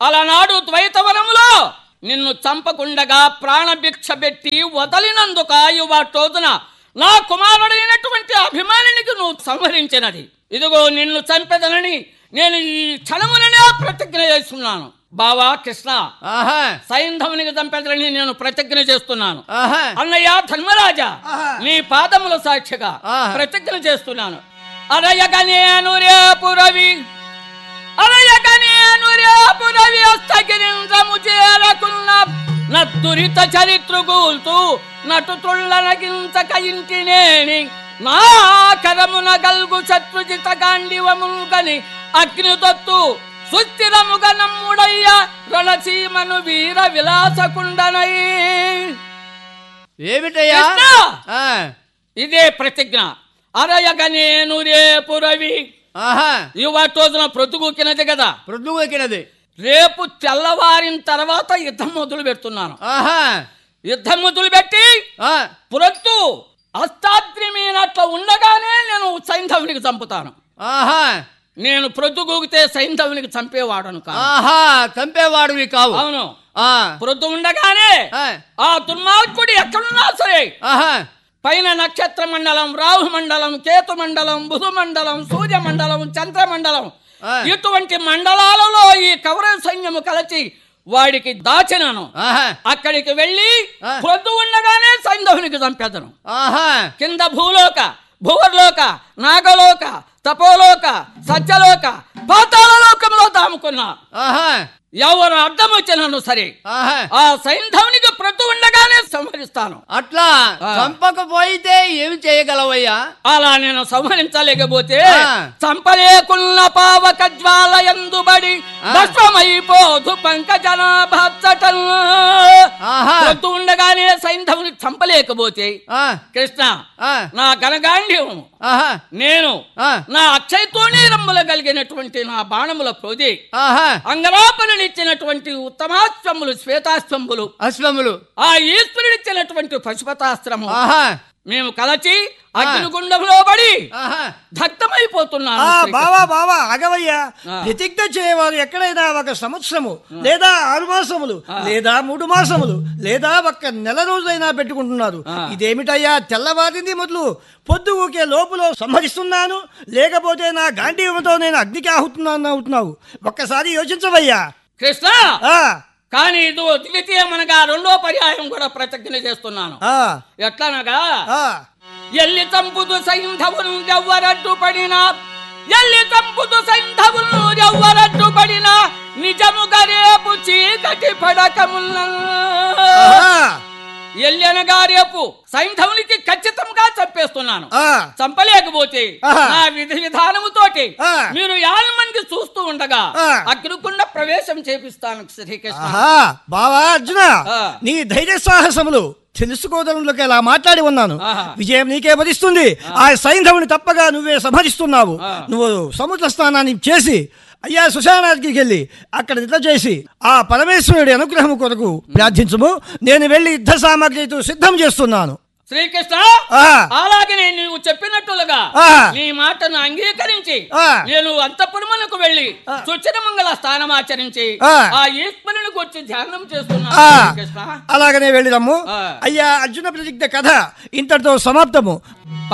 అలనాడు ద్వైతవనములో నిన్ను చంపకుండగా ప్రాణభిక్ష పెట్టి వదలినందుక యువటోదున నా కుమారుడైనటువంటి అభిమానినికి నువ్వు సంహరించినది ఇదిగో నిన్ను చంపెదనని నేను ఈ క్షణముననే ప్రతిజ్ఞ చేస్తున్నాను బావా కృష్ణ ఆహా సైంధవునికి చంపెదనని నేను ప్రతిజ్ఞ చేస్తున్నాను ఆహా అన్నయ్య ధర్మరాజా నీ పాదముల సాక్షిగా ఆహా. ప్రతిజ్ఞ చేస్తున్నాను అరయక నేను రేపు రవి అరయక నేను రేపు రవి అస్తగిరించము చేరకున్న నత్తురిత చరిత్ర గూల్తూ నటు తుళ్ళనగించక ఇంటినేని నా కరమున గల్గు శత్రుజిత గాండివముల్గని అగ్నితొత్తు సుస్థిరముగ నమ్ముడయ్య రణసీమను వీర విలాసకుండనై ఏమిటయ్యా కృష్ణ! ఆ, ఇదే ప్రతిజ్ఞ అరయగ నేను రేపు రవి ఆహా యువటోజున ప్రొద్దుగూకినది కదా ప్రొద్దుగు ఎక్కినది రేపు తెల్లవారిన తర్వాత యుద్ధం మొదలు పెడుతున్నాను ఆహా యుద్ధం మొదలు పెట్టి ఆ, ప్రొద్దు అస్తాద్రి మీద అట్లా ఉండగానే నేను సైంధవునికి చంపుతాను ఆహా నేను ప్రొద్దుగూకితే సైంధవునికి చంపేవాడను కాదు ఆహా చంపేవాడివి కావు అవును ఆ, ప్రొద్దు ఉండగానే ఆ, ఆ దుర్మార్గుడు ఎక్కడున్నా సరే ఆహా పైన నక్షత్ర మండలం రాహు మండలం కేతు మండలం బుధు మండలం సూర్య మండలం చంద్ర మండలం ఆ. ఇటువంటి మండలాలలో ఈ కౌరవ సైన్యము కలిసి వాడికి దాచినాను ఆహా అక్కడికి వెళ్ళి ఆ. పొద్దు ఉండగానే సైంధవునికి చంపేదను ఆహా కింద భూలోక భువర్లోక నాగలోక తపోలోక సత్యలోక పాతాళ లోకంలో దాముకున్నా ఆహా ఎవరు అడ్డం వచ్చినాను సరే ఆహా ఆ సైంధవునికి ప్రొద్దు ఉండగానే సంహరిస్తాను అట్లా ఆ. చంపకపోయితే ఏమి చేయగలవయ్యా అలా నేను సంహరించలేకపోతే ఆ. చంపలేకున్న పావక జ్వాల ఎందుబడి ఆ. భస్మమైపోదు పంకజనాభాచటం ఆహా పొద్దు ఉండగానే సైంధవుని చంపలేకపోతే ఆ, కృష్ణ ఆ, నా ఘనగాండ్యం ఆహా నేను ఆ, నా అక్షయతోనే రంబుల కలిగినటువంటి నా బాణముల ప్రోది ఆహా అంగరాపనునిచ్చినటువంటి ఉత్తమాశ్వములు శ్వేతాశ్వములు అశ్వములు ఆ ఈశ్వరుడిచ్చినటువంటి పశుపతాస్త్రము ఆహా మేము కలచి అగ్నిగుండంలో పడి ఆహా దగ్ధమైపోతున్నాను ఆ శ్రీకృష్ణ. బావా బావా ఆగవయ్యా ఆ. ప్రతిజ్ఞ చేయవారు ఎక్కడైనా ఒక సంవత్సరము లేదా ఆరు మాసములు లేదా మూడు మాసములు లేదా ఒక్క నెల రోజులైనా పెట్టుకుంటున్నారు ఆ. ఇదేమిటయ్యా తెల్లవారింది మొదలు పొద్దు ఊకే లోపులో సంహరిస్తున్నాను లేకపోతే నా గాంధీవంతో నేను అగ్నికి ఆహుతున్నాను అవుతున్నావు ఒక్కసారి యోచించవయ్యా కృష్ణ ఆ, కానీ ఇది ద్వితీయమనగా రెండో పర్యాయం కూడా ప్రతిజ్ఞ చేస్తున్నాను ఆ, ఎట్లనగా ఆ. ఎల్లి చంపుదు సైంధవును ఎవ్వరడ్డు పడినా ఎల్లి చంపుదు సైంధవును ఎవ్వరడ్డు పడినా నిజముగా రేపు చీకటి పడకమున్న ఆహా. ఎల్లెనగా రేపు సైంధవునికి ఖచ్చితంగా చంపేస్తున్నాను ఆ. చంపలేకపోతే ఆహా. నా విధి విధానముతోటి ఆ. మీరు యాభై మంది చూస్తూ ఉండగా ఆ. అగ్నికుండ ప్రవేశం చేపిస్తాను శ్రీకృష్ణ ఆహా బావా అర్జున ఆ. నీ ధైర్య సాహసములు తెలుసుకోవడంలోకి ఇలా మాట్లాడి ఉన్నాను ఆహా. విజయం నీకే వధిస్తుంది ఆ సైంధవుని తప్పగా నువ్వే సంహరిస్తున్నావు ఆ. నువ్వు సముద్ర స్నానాన్ని చేసి అయ్యా సుశానాద్రికి వెళ్ళి అక్కడ నిద్ర చేసి ఆ పరమేశ్వరుడి అనుగ్రహం కొరకు ప్రార్థించుము నేను వెళ్ళి యుద్ధ సామాగ్రితో సిద్ధం చేస్తున్నాను శ్రీకృష్ణ ఆ. అలాగే నువ్వు చెప్పినట్లుగా ఆ. నీ మాటను అంగీకరించి ఆ. నేను అంతఃపురమునకు వెళ్ళి ఆ. సుచన మంగళ స్థానం ఆచరించి ఆ. ఆ ఈశ్వరుని గురించి ధ్యానం చేస్తున్నాను ఆ, శ్రీకృష్ణ అలాగనే వెళ్ళిరమ్ము ఆ. అయ్యా అర్జున ప్రతిజ్ఞ కథ ఇంతటితో సమాప్తము